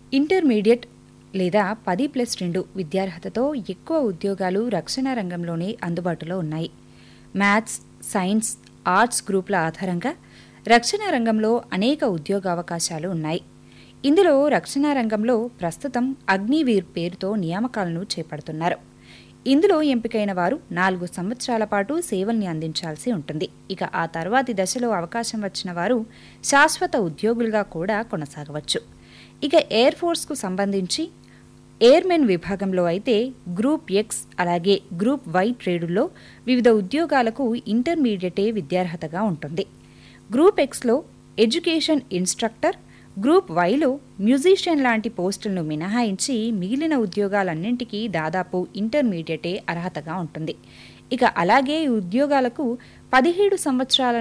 intermediate లేదా పది plus రెండు విద్యార్హతతో ఎక్కువ ఉద్యోగాలు రక్షణ రంగంలోనే అందుబాటులో ఉన్నాయి మ్యాథ్స్ సైన్స్ ఆర్ట్స్ గ్రూపుల ఆధారంగా రక్షణ రంగంలో అనేక ఉద్యోగావకాశాలు ఉన్నాయి ఇందులో రక్షణ రంగంలో ప్రస్తుతం అగ్నివీర్ పేరుతో నియామకాలను చేపడుతున్నారు ఇందులో ఎంపికైన వారు నాలుగు సంవత్సరాల పాటు సేవల్ని అందించాల్సి ఉంటుంది ఇక ఆ తర్వాతి దశలో అవకాశం వచ్చిన వారు శాశ్వత ఉద్యోగులుగా కూడా కొనసాగవచ్చు ఇక ఎయిర్ ఫోర్స్కు సంబంధించి ఎయిర్మెన్ విభాగంలో అయితే గ్రూప్ ఎక్స్ అలాగే గ్రూప్ వై ట్రేడుల్లో వివిధ ఉద్యోగాలకు ఇంటర్మీడియటే విద్యార్హతగా ఉంటుంది గ్రూప్ ఎక్స్లో ఎడ్యుకేషన్ ఇన్స్ట్రక్టర్ గ్రూప్ వైలో మ్యూజిషియన్ లాంటి పోస్టులను మినహాయించి మిగిలిన ఉద్యోగాలన్నింటికీ దాదాపు ఇంటర్మీడియటే అర్హతగా ఉంటుంది ఇక అలాగే ఈ ఉద్యోగాలకు పదిహేడు సంవత్సరాల